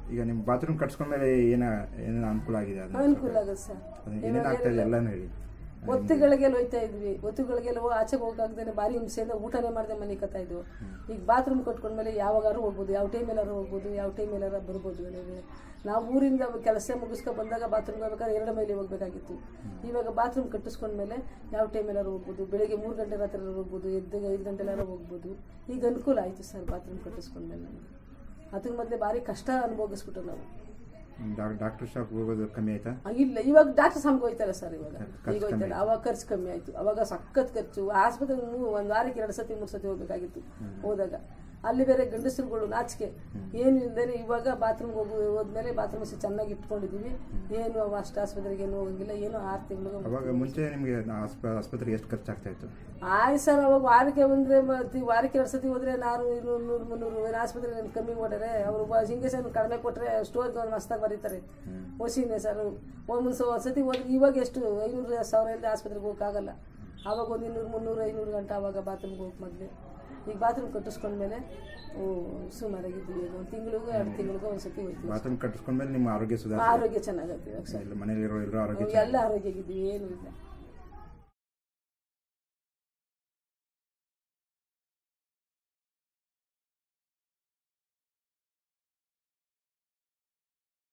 ಈಗ ನಿಮ್ಮ ಬಾತ್ರೂಮ್ ಕಟ್ಸ್ಕೊಂಡ್ಮೇಲೆ ಏನ ಏನೇನು ಅನುಕೂಲ ಆಗಿದೆ ಅದನ್ನ ಅನುಕೂಲ ಆಗುತ್ತೆ ಸರ್ ಅದು ಏನೇನು ಆಗ್ತಾ ಇದೆ ಎಲ್ಲಾನು ಹೇಳಿ ಒತ್ತುಗಳಿಗೆಲ್ಲ ಹೋಯ್ತಾ ಇದ್ವಿ ಒತ್ತುಗಳಿಗೆಲ್ಲ ಹೋಗಿ ಆಚೆಗೆ ಹೋಗಾಗ್ದೇನೆ ಭಾರಿ ಹಿಂಸೆಯಿಂದ ಊಟನೇ ಮಾಡದೆ ಮನೆ ಕತ್ತಾ ಇದ್ವು ಈಗ ಬಾತ್ರೂಮ್ ಕಟ್ಕೊಂಡ್ಮೇಲೆ ಯಾವಾಗಾರು ಹೋಗ್ಬೋದು ಯಾವ ಟೈಮೆಲ್ಲಾರು ಹೋಗ್ಬೋದು ಯಾವ ಟೈಮೆಲ್ಲಾರ ಬರ್ಬೋದು ಮನೆಗೆ ನಾವು ಊರಿಂದ ಕೆಲಸ ಮುಗಿಸ್ಕೊ ಬಂದಾಗ ಬಾತ್ರೂಮ್ಗೆ ಹೋಗ್ಬೇಕಾದ್ರೆ ಎರಡು ಮೈಲಿ ಹೋಗ್ಬೇಕಾಗಿತ್ತು ಇವಾಗ ಬಾತ್ರೂಮ್ ಕಟ್ಟಿಸ್ಕೊಂಡ್ಮೇಲೆ ಯಾವ ಟೈಮೆಲ್ಲಾರು ಹೋಗ್ಬೋದು ಬೆಳಿಗ್ಗೆ ಮೂರು ಗಂಟೆ ರಾತ್ರಿ ಹೋಗ್ಬೋದು ಎದ್ದು ಐದು ಗಂಟೆಲಾರು ಹೋಗ್ಬೋದು ಈಗ ಅನುಕೂಲ ಆಯಿತು ಸರ್ ಬಾತ್ರೂಮ್ ಕಟ್ಟಿಸ್ಕೊಂಡ್ಮೇಲೆ ನಮಗೆ ಅದಕ್ಕೆ ಮೊದಲೇ ಭಾರಿ ಕಷ್ಟ ಅನುಭವಿಸ್ಬಿಟ್ಟು ನಾವು ಡಾಕ್ಟರ್ ಶಾಪ್ ಹೋಗೋದು ಕಮ್ಮಿ ಆಯ್ತಾ ಆ, ಇಲ್ಲ ಇವಾಗ ಡಾಕ್ಟರ್ ಸಾಮ್ಗೆ ಹೋಯ್ತಾರೆ ಸರ್ ಇವಾಗ ಖರ್ಚು ಈಗ ಹೋಯ್ತಾರೆ ಅವಾಗ ಖರ್ಚು ಕಮ್ಮಿ ಆಯ್ತು ಅವಾಗ ಸಖತ್ ಖರ್ಚು ಆಸ್ಪತ್ರೆಗೆ ಮೂ- ಒಂದ್ ವಾರಕ್ಕೆ ಎರಡು ಸತಿ ಮೂರು ಸತಿ ಹೋಗ್ಬೇಕಾಗಿತ್ತು ಹೋದಾಗ ಅಲ್ಲಿ ಬೇರೆ ಗಂಡಸರುಗಳು ನಾಚಿಕೆ ಏನು ಇಲ್ದೇನೆ ಇವಾಗ ಬಾತ್ರೂಮ್ಗೆ ಹೋಗಿ ಹೋದ್ಮೇಲೆ ಬಾತ್ರೂಮ್ ಚೆನ್ನಾಗಿ ಇಟ್ಕೊಂಡಿದೀವಿ ಏನು ಅಷ್ಟು ಆಸ್ಪತ್ರೆಗೆ ಏನು ಹೋಗಂಗಿಲ್ಲ ಏನು ಆರು ತಿಂಗಳು ಅವಾಗ ಮುಂಚೆ ನಿಮಗೆ ಆಸ್ಪತ್ರೆಗೆ ಎಷ್ಟು ಖರ್ಚಾಗ್ತಾ ಇತ್ತು ಆಯ್ತು ಸರ್ ಅವಾಗ ವಾರಕ್ಕೆ ಬಂದ್ರೆ ಮತ್ತೆ ವಾರಕ್ಕೆ ಎರಡು ಸತಿ ಹೋದ್ರೆ ನಾನು ಇನ್ನೂರು ನೂರು ಮುನ್ನೂರು ಏನು ಆಸ್ಪತ್ರೆ ನಮ್ಗೆ ಕಮ್ಮಿ ಕೊಟ್ಟರೆ ಅವರು ಇಂಜೆಕ್ಷನ್ ಕಡಿಮೆ ಕೊಟ್ಟರೆ ಸ್ಟೋರ್ ಮಸ್ತಾಗಿ ಬರೀತಾರೆ ಓಸಿನೇ ಸರ್ ಒಂದು ಸ ಒಂದು ಸತಿ ಹೋದ್ರೆ ಇವಾಗ ಎಷ್ಟು ಐನೂರು ಸಾವಿರ ಇಲ್ಲದೆ ಆಸ್ಪತ್ರೆಗೆ ಹೋಗೋಕ್ಕಾಗಲ್ಲ ಆವಾಗ ಒಂದು ಇನ್ನೂರು ಮುನ್ನೂರು ಐನೂರು ಗಂಟೆ ಆವಾಗ ಬಾತ್ರೂಮ್ಗೆ ಹೋಗಿ ಮೊದಲು ಈಗ ಬಾತ್ರೂಮ್ ಕಟ್ಟಿಸ್ಕೊಂಡ್ಮೇಲೆ ಓ ಸುಮಾರಾಗಿದ್ದೀವಿ ಈಗ ಒಂದು ತಿಂಗಳಿಗೂ ಎರಡು ತಿಂಗಳಿಗೂ ಒಂದು ಸತಿ ಹೋಗ್ತೀವಿ ಬಾತ್ರೂಮ್ ಕಟ್ಟಿಸ್ಕೊಂಡ್ಮೇಲೆ ನಿಮ್ಮ ಆರೋಗ್ಯ ಸುಧಾರ ಆರೋಗ್ಯ ಚೆನ್ನಾಗೈತೆ ಇವಾಗ ಸರ್ ಮನೇಲಿರೋ ಎಲ್ಲರೂ ಆರೋಗ್ಯ ಎಲ್ಲ ಆರೋಗ್ಯ ಆಗಿದ್ದೀವಿ ಏನೂ ಇಲ್ಲ